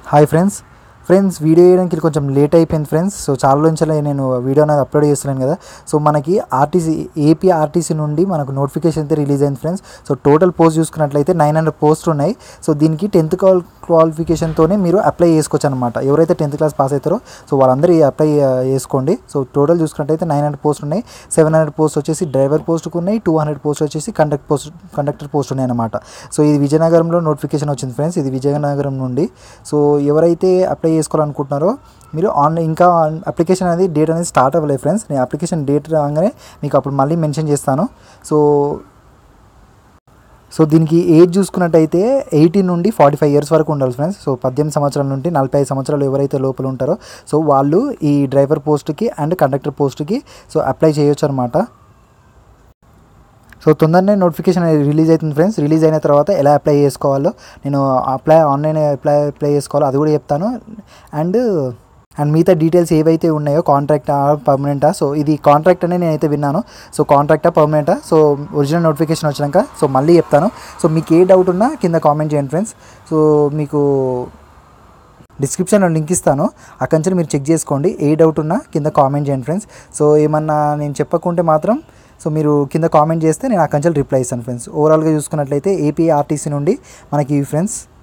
hi friends friends video చేయడానికి కొంచెం late అయిపోయింది ఫ్రెండ్స్ సో చాలా నుంచి నేను వీడియో అనేది అప్లోడ్ చేస్తున్నాను కదా సో మనకి ఆర్టీసీ ఏపీ ఆర్టీసీ నుండి మనకు నోటిఫికేషన్ అయితే రిలీజ్ అయింది ఫ్రెండ్స్ సో టోటల్ పోస్ట్ చూసుకున్నట్లయితే నైన్ హండ్రెడ్ పోస్ట్ ఉన్నాయి సో దీనికి టెన్త్ క్వాల్ క్వాలిఫికేషన్తోనే మీరు అప్లై చేసుకోవచ్చు అనమాట ఎవరైతే టెన్త్ క్లాస్ పాస్ అవుతారో సో వాళ్ళందరూ అప్లై చేసుకోండి సో టోటల్ చూసుకున్నట్లయితే నైన్ హండ్రెడ్ పోస్ట్ ఉన్నాయి సెవెన్ హండ్రెడ్ పోస్ట్ వచ్చేసి డ్రైవర్ పోస్ట్కి ఉన్నాయి టూ హండ్రెడ్ పోస్ట్ వచ్చేసి కండక్ట్ పోస్ట్ కండక్టర్ పోస్ట్ ఉన్నాయి అనమాట సో ఇది విజయనగరంలో నోటిఫికేషన్ వచ్చింది ఫ్రెండ్స్ ఇది విజయనగరం నుండి సో ఎవరైతే అప్లై చేసుకోవాలనుకుంటున్నారో మీరు ఆన్లైన్ ఇంకా అప్లికేషన్ అనేది డేట్ అనేది స్టార్ట్ అవ్వలేదు ఫ్రెండ్స్ నేను అప్లికేషన్ డేట్ రాగానే మీకు అప్పుడు మళ్ళీ మెన్షన్ చేస్తాను సో సో దీనికి ఏజ్ చూసుకున్నట్టయితే ఎయిటీన్ నుండి ఫార్టీ ఫైవ్ ఇయర్స్ వరకు ఉండాలి ఫ్రెండ్స్ సో పద్దెనిమిది సంవత్సరాల నుండి నలభై ఐదు సంవత్సరాలు ఎవరైతే లోపల ఉంటారో సో వాళ్ళు ఈ డ్రైవర్ పోస్ట్కి అండ్ కండక్టర్ పోస్ట్కి సో అప్లై చేయొచ్చు అనమాట సో తొందరనే నోటిఫికేషన్ రిలీజ్ అవుతుంది ఫ్రెండ్స్ రిలీజ్ అయిన తర్వాత ఎలా అప్లై చేసుకోవాలో నేను అప్లై ఆన్లైన్ అప్లై అప్లై చేసుకోవాలో అది కూడా చెప్తాను అండ్ అండ్ మిగతా డీటెయిల్స్ ఏవైతే ఉన్నాయో కాంట్రాక్టా పర్మనెంటా సో ఇది కాంట్రాక్ట్ అనే నేనైతే విన్నాను సో కాంట్రాక్టా పర్మనెంటా సో ఒరిజినల్ నోటిఫికేషన్ వచ్చినాక సో మళ్ళీ చెప్తాను సో మీకు ఏ డౌట్ ఉన్నా కింద కామెంట్ చేయండి ఫ్రెండ్స్ సో మీకు డిస్క్రిప్షన్లో లింక్ ఇస్తాను అక్కడి నుంచి మీరు చెక్ చేసుకోండి ఏ డౌట్ ఉన్నా కింద కామెంట్ చేయండి ఫ్రెండ్స్ సో ఏమన్నా నేను చెప్పకుంటే మాత్రం సో మీరు కింద కామెంట్ చేస్తే నేను అక్కడి నుంచి రిప్లై ఇస్తాను ఫ్రెండ్స్ ఓవరాల్గా చూసుకున్నట్లయితే ఏపీ ఆర్టీసీ నుండి మనకి ఫ్రెండ్స్